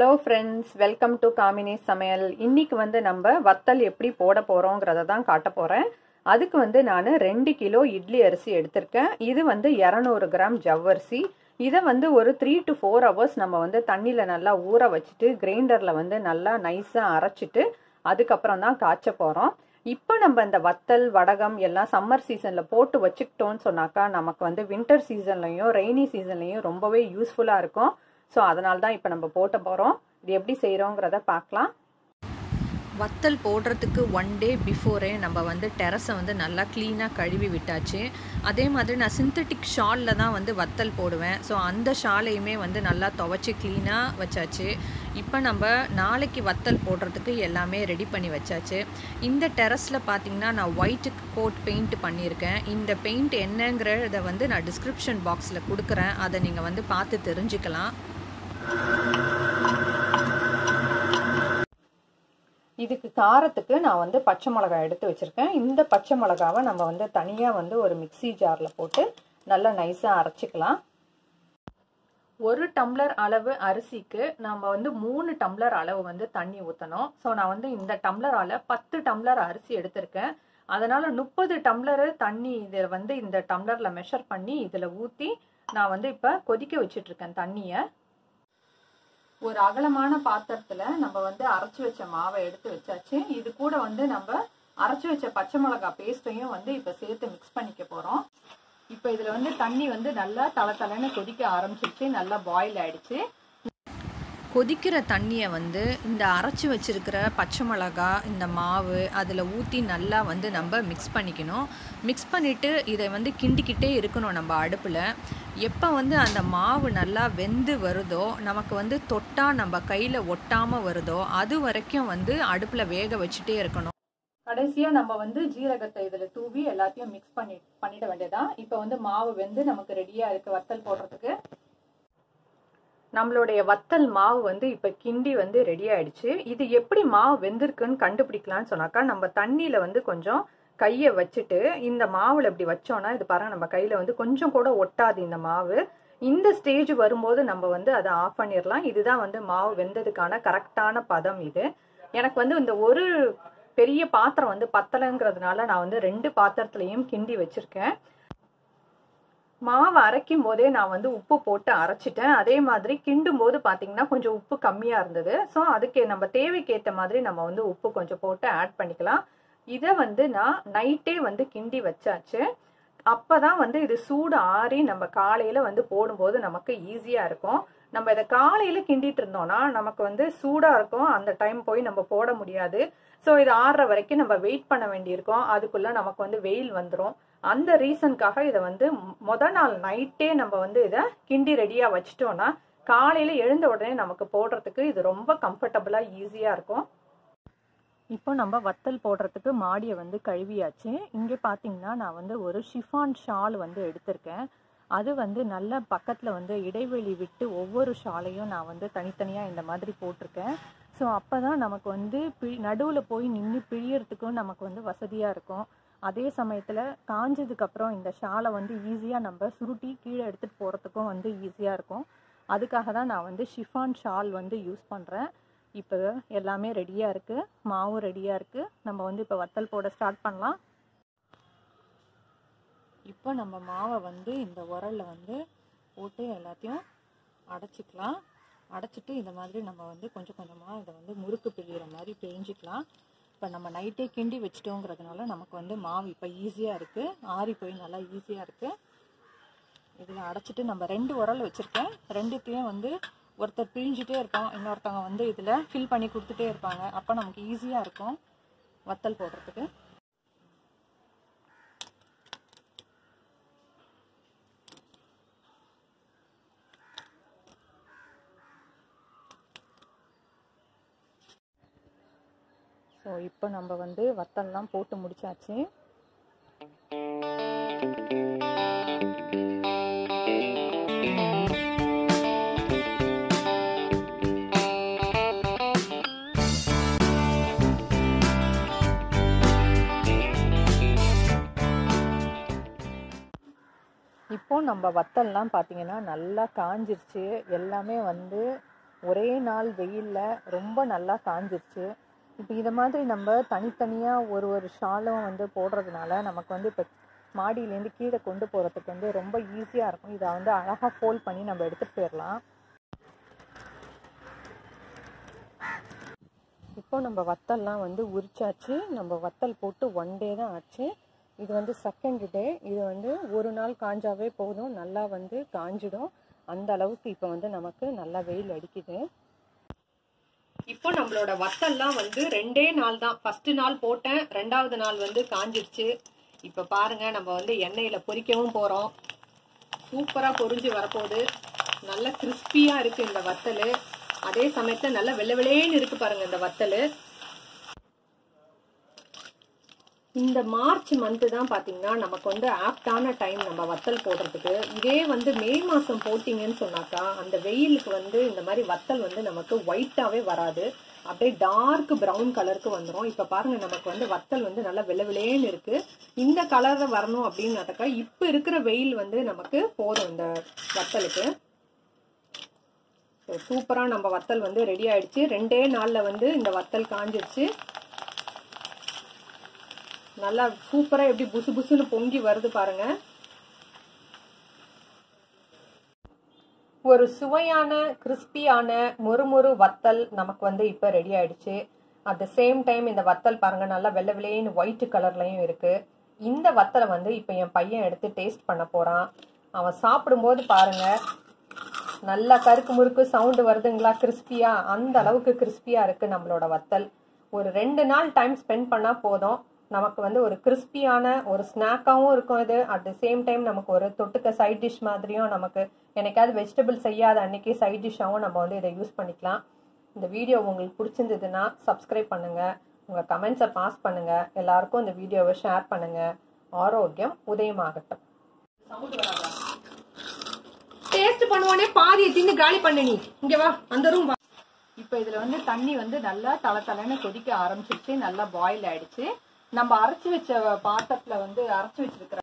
hello friends welcome to Kamini சமையல் இன்னைக்கு வந்து நம்ம வத்தல் எப்படி போட போகிறோங்கிறத தான் காட்ட போகிறேன் அதுக்கு வந்து நான் ரெண்டு கிலோ இட்லி அரிசி எடுத்திருக்கேன் இது வந்து இரநூறு கிராம் ஜவ்வரிசி இதை வந்து ஒரு த்ரீ டு ஃபோர் ஹவர்ஸ் நம்ம வந்து தண்ணியில் நல்லா ஊற வச்சுட்டு கிரைண்டரில் வந்து நல்லா நைஸாக அரைச்சிட்டு அதுக்கப்புறம் தான் காய்ச்ச போகிறோம் இப்போ நம்ம இந்த வத்தல் வடகம் எல்லாம் சம்மர் சீசனில் போட்டு வச்சுக்கிட்டோம்னு சொன்னாக்கா நமக்கு வந்து வின்டர் சீசன்லையும் ரெய்னி சீசன்லையும் ரொம்பவே யூஸ்ஃபுல்லாக இருக்கும் ஸோ அதனால தான் இப்போ நம்ம போட்ட போகிறோம் இது எப்படி செய்கிறோங்கிறத பார்க்கலாம் வத்தல் போடுறதுக்கு ஒன் டே பிஃபோரே நம்ம வந்து டெரஸை வந்து நல்லா க்ளீனாக கழுவி விட்டாச்சு அதே மாதிரி நான் சிந்தட்டிக் ஷாலில் தான் வந்து வத்தல் போடுவேன் ஸோ அந்த ஷாலையுமே வந்து நல்லா துவைச்சி க்ளீனாக வச்சாச்சு இப்போ நம்ம நாளைக்கு வத்தல் போடுறதுக்கு எல்லாமே ரெடி பண்ணி வச்சாச்சு இந்த டெரஸில் பார்த்தீங்கன்னா நான் ஒயிட்டுக்கு கோட் பெயிண்ட் பண்ணியிருக்கேன் இந்த பெயிண்ட் என்னங்கிறத வந்து நான் டிஸ்கிரிப்ஷன் பாக்ஸில் கொடுக்குறேன் அதை நீங்கள் வந்து பார்த்து தெரிஞ்சுக்கலாம் இதுக்கு காரத்துக்கு நான் வந்து பச்சை மிளகாய் எடுத்து வச்சுருக்கேன் இந்த பச்சை மிளகாவை நம்ம வந்து தனியாக வந்து ஒரு மிக்சி ஜாரில் போட்டு நல்லா நைஸாக அரைச்சிக்கலாம் ஒரு டம்ளர் அளவு அரிசிக்கு நம்ம வந்து மூணு டம்ளர் அளவு வந்து தண்ணி ஊற்றணும் ஸோ நான் வந்து இந்த டம்ளரால் பத்து டம்ளர் அரிசி எடுத்திருக்கேன் அதனால் முப்பது டம்ளரு தண்ணி இதில் வந்து இந்த டம்ளரில் மெஷர் பண்ணி இதில் ஊற்றி நான் வந்து இப்போ கொதிக்க வச்சிட்ருக்கேன் தண்ணியை ஒரு அகலமான பாத்திரத்துல நம்ம வந்து அரைச்சி வச்ச மாவை எடுத்து வச்சாச்சு இது கூட வந்து நம்ம அரைச்சி வச்ச பச்சை மிளகாய் பேஸ்ட்டையும் வந்து இப்போ சேர்த்து மிக்ஸ் பண்ணிக்க போறோம் இப்போ இதுல வந்து தண்ணி வந்து நல்லா தலை தலைன்னு கொதிக்க ஆரம்பிச்சிருச்சு நல்லா பாயில் ஆயிடுச்சு கொதிக்கிற தண்ணியை வந்து இந்த அரைச்சி வச்சிருக்கிற பச்சை மிளகா இந்த மாவு அதில் ஊற்றி நல்லா வந்து நம்ம மிக்ஸ் பண்ணிக்கணும் மிக்ஸ் பண்ணிவிட்டு இதை வந்து கிண்டிக்கிட்டே இருக்கணும் நம்ம அடுப்பில் எப்போ வந்து அந்த மாவு நல்லா வெந்து வருதோ நமக்கு வந்து தொட்டால் நம்ம கையில் ஒட்டாமல் வருதோ அது வரைக்கும் வந்து அடுப்பில் வேக வச்சுட்டே இருக்கணும் கடைசியா நம்ம வந்து ஜீரகத்தை இதுல தூவி எல்லாத்தையும் மிக்ஸ் பண்ணி பண்ணிட வேண்டியதான் இப்போ வந்து மாவு வெந்து நமக்கு ரெடியா இருக்கு வத்தல் போடுறதுக்கு நம்மளுடைய வத்தல் மாவு வந்து இப்போ கிண்டி வந்து ரெடி ஆயிடுச்சு இது எப்படி மாவு வெந்திருக்குன்னு கண்டுபிடிக்கலாம்னு சொன்னாக்கா நம்ம தண்ணியில வந்து கொஞ்சம் கையை வச்சுட்டு இந்த மாவில் இப்படி வச்சோம்னா இது பாருங்க நம்ம கையில் வந்து கொஞ்சம் கூட ஒட்டாது இந்த மாவு இந்த ஸ்டேஜ் வரும்போது நம்ம வந்து அதை ஆஃப் பண்ணிடலாம் இதுதான் வந்து மாவு வெந்ததுக்கான கரெக்டான பதம் இது எனக்கு வந்து இந்த ஒரு பெரிய பாத்திரம் வந்து பத்தலைங்கிறதுனால நான் வந்து ரெண்டு பாத்திரத்துலையும் கிண்டி வச்சிருக்கேன் மாவு அரைக்கும் போதே நான் வந்து உப்பு போட்டு அரைச்சிட்டேன் அதே மாதிரி கிண்டும் போது பார்த்தீங்கன்னா கொஞ்சம் உப்பு கம்மியாக இருந்தது ஸோ அதுக்கு நம்ம தேவைக்கு ஏற்ற மாதிரி நம்ம வந்து உப்பு கொஞ்சம் போட்டு ஆட் பண்ணிக்கலாம் இதை வந்து நான் நைட்டே வந்து கிண்டி வச்சாச்சு அப்பதான் வந்து இது சூடு ஆறி நம்ம காலையில வந்து போடும்போது நமக்கு ஈஸியா இருக்கும் நம்ம இதை காலையில கிண்டிட்டு இருந்தோம்னா நமக்கு வந்து சூடா இருக்கும் அந்த டைம் போய் நம்ம போட முடியாது ஸோ இது ஆறுற வரைக்கும் நம்ம வெயிட் பண்ண வேண்டியிருக்கோம் அதுக்குள்ள நமக்கு வந்து வெயில் வந்துடும் அந்த ரீசனுக்காக இதை வந்து முத நாள் நைட்டே நம்ம வந்து இதை கிண்டி ரெடியா வச்சிட்டோம்னா காலையில எழுந்த உடனே நமக்கு போடுறதுக்கு இது ரொம்ப கம்ஃபர்டபுளா ஈஸியா இருக்கும் இப்போ நம்ம வத்தல் போடுறதுக்கு மாடியை வந்து கழுவியாச்சு இங்கே பார்த்தீங்கன்னா நான் வந்து ஒரு ஷிஃபான் ஷால் வந்து எடுத்திருக்கேன் அது வந்து நல்ல பக்கத்தில் வந்து இடைவெளி விட்டு ஒவ்வொரு ஷாலையும் நான் வந்து தனித்தனியாக இந்த மாதிரி போட்டிருக்கேன் ஸோ அப்போ தான் நமக்கு வந்து பிழி நடுவில் போய் நின்று பிழியறதுக்கும் நமக்கு வந்து வசதியாக இருக்கும் அதே சமயத்தில் காஞ்சதுக்கப்புறம் இந்த ஷாலை வந்து ஈஸியாக நம்ம சுருட்டி கீழே எடுத்துகிட்டு போகிறதுக்கும் வந்து ஈஸியாக இருக்கும் அதுக்காக தான் நான் வந்து ஷிஃபான் ஷால் வந்து யூஸ் பண்ணுறேன் இப்போ எல்லாமே ரெடியாக இருக்குது மாவும் ரெடியாக இருக்குது நம்ம வந்து இப்போ வத்தல் போட ஸ்டார்ட் பண்ணலாம் இப்போ நம்ம மாவை வந்து இந்த உரலில் வந்து போட்டு எல்லாத்தையும் அடைச்சிக்கலாம் அடைச்சிட்டு இந்த மாதிரி நம்ம வந்து கொஞ்சம் கொஞ்சமாக இதை வந்து முறுக்கு பிழிகிற மாதிரி பிழிஞ்சிக்கலாம் இப்போ நம்ம நைட்டே கிண்டி வச்சிட்டோங்கிறதுனால நமக்கு வந்து மாவு இப்போ ஈஸியாக இருக்குது ஆறி போய் நல்லா ஈஸியாக இருக்குது இதில் அடைச்சிட்டு நம்ம ரெண்டு உரல் வச்சுருக்கேன் ரெண்டுத்தையும் வந்து ஒருத்தர் பிழிஞ்சிட்டே இருப்போம் இன்னொருத்தவங்க வந்து இதில் ஃபில் பண்ணி கொடுத்துட்டே இருப்பாங்க அப்போ நமக்கு ஈஸியாக இருக்கும் வத்தல் போடுறதுக்கு ஸோ இப்போ நம்ம வந்து வத்தல்லாம் போட்டு முடிச்சாச்சு இப்போ நம்ம வத்தல்லாம் பார்த்தீங்கன்னா நல்லா காஞ்சிருச்சு எல்லாமே வந்து ஒரே நாள் வெயிலில் ரொம்ப நல்லா காஞ்சிருச்சு இப்போ இதை மாதிரி நம்ம தனித்தனியாக ஒரு ஒரு ஷாலும் வந்து போடுறதுனால நமக்கு வந்து இப்போ மாடியிலேருந்து கீழே கொண்டு போகிறதுக்கு வந்து ரொம்ப ஈஸியாக இருக்கும் இதை வந்து அழகாக ஃபோல்ட் பண்ணி நம்ம எடுத்துகிட்டு போயிடலாம் இப்போ நம்ம வத்தல்லாம் வந்து உரிச்சாச்சு நம்ம வத்தல் போட்டு ஒன் டே தான் ஆச்சு இது வந்து செகண்ட் டே இது வந்து ஒரு நாள் காஞ்சாவே போதும் நல்லா வந்து காஞ்சிடும் அந்த அளவுக்கு இப்போ வந்து நமக்கு நல்லா வெயில் அடிக்குது இப்போ நம்மளோட வத்தல்லாம் வந்து ரெண்டே நாள் தான் ஃபர்ஸ்ட் நாள் போட்டேன் ரெண்டாவது நாள் வந்து காஞ்சிடுச்சு இப்போ பாருங்க நம்ம வந்து எண்ணெயில பொரிக்கவும் போறோம் சூப்பரா பொரிஞ்சு வரப்போகுது நல்ல கிறிஸ்பியா இருக்கு இந்த வத்தல் அதே சமயத்துல நல்ல வெள்ளை வெள்ளேன்னு இருக்கு பாருங்க இந்த வத்தல் இந்த மார்ச் மந்த்து தான் பார்த்தீங்கன்னா நமக்கு வந்து ஆப்டான டைம் நம்ம வத்தல் போடுறதுக்கு இதே வந்து மே மாதம் போட்டிங்கன்னு சொன்னாக்கா அந்த வெயிலுக்கு வந்து இந்த மாதிரி வத்தல் வந்து நமக்கு ஒயிட்டாகவே வராது அப்படியே டார்க் ப்ரௌன் கலருக்கு வந்துடும் இப்போ பாருங்க நமக்கு வந்து வத்தல் வந்து நல்லா வெள்ளை வெள்ளேன்னு இருக்கு இந்த கலரில் வரணும் அப்படின்னாக்கா இப்போ இருக்கிற வெயில் வந்து நமக்கு போதும் இந்த வத்தலுக்கு சூப்பராக நம்ம வத்தல் வந்து ரெடி ஆயிடுச்சு ரெண்டே நாளில் வந்து இந்த வத்தல் காஞ்சிருச்சு நல்லா சூப்பரா எப்படி புசு புசுன்னு பொங்கி வருது பாருங்க ஒரு சுவையான கிறிஸ்பியான மொறுமொறு வத்தல் நமக்கு வந்து இப்போ ரெடி ஆயிடுச்சு அட் த சேம் டைம் இந்த வத்தல் பாருங்க நல்லா வெள்ளை வெள்ளையன்னு ஒயிட் கலர்லயும் இருக்கு இந்த வத்தலை வந்து இப்போ என் பையன் எடுத்து டேஸ்ட் பண்ண போறான் அவன் சாப்பிடும்போது பாருங்க நல்லா கருக்கு முறுக்கு சவுண்டு வருதுங்களா கிறிஸ்பியா அந்த அளவுக்கு கிறிஸ்பியா இருக்கு நம்மளோட வத்தல் ஒரு ரெண்டு நாள் டைம் ஸ்பெண்ட் பண்ணா போதும் நமக்கு வந்து ஒரு கிறிஸ்பியான ஒரு ஸ்நாக்காகவும் இருக்கும் இது அட் த சேம் டைம் நமக்கு ஒரு தொட்டுக்க சைட் டிஷ் மாதிரியும் நமக்கு என்னைக்காவது வெஜிடபிள் செய்யாத அன்னைக்கு சைட் டிஷ்ஷாகவும் நம்ம வந்து இதை யூஸ் பண்ணிக்கலாம் இந்த வீடியோ உங்களுக்கு பிடிச்சிருந்ததுன்னா சப்ஸ்கிரைப் பண்ணுங்க உங்க கமெண்ட்ஸை பாஸ் பண்ணுங்க எல்லாருக்கும் இந்த வீடியோவை ஷேர் பண்ணுங்க ஆரோக்கியம் உதயமாகட்டும் டேஸ்ட் பண்ணுவோனே பாதியை தின்னு காலி பண்ணு நீ இங்க வா அந்த ரூம் வா இப்போ இதுல வந்து தண்ணி வந்து நல்லா தள தளன்னு கொதிக்க ஆரம்பிச்சிருச்சு நல்லா பாயில் ஆயிடுச்சு நம்ம அரைச்சு வச்ச பாத்திரத்துல வந்து அரைச்சு வச்சிருக்கிற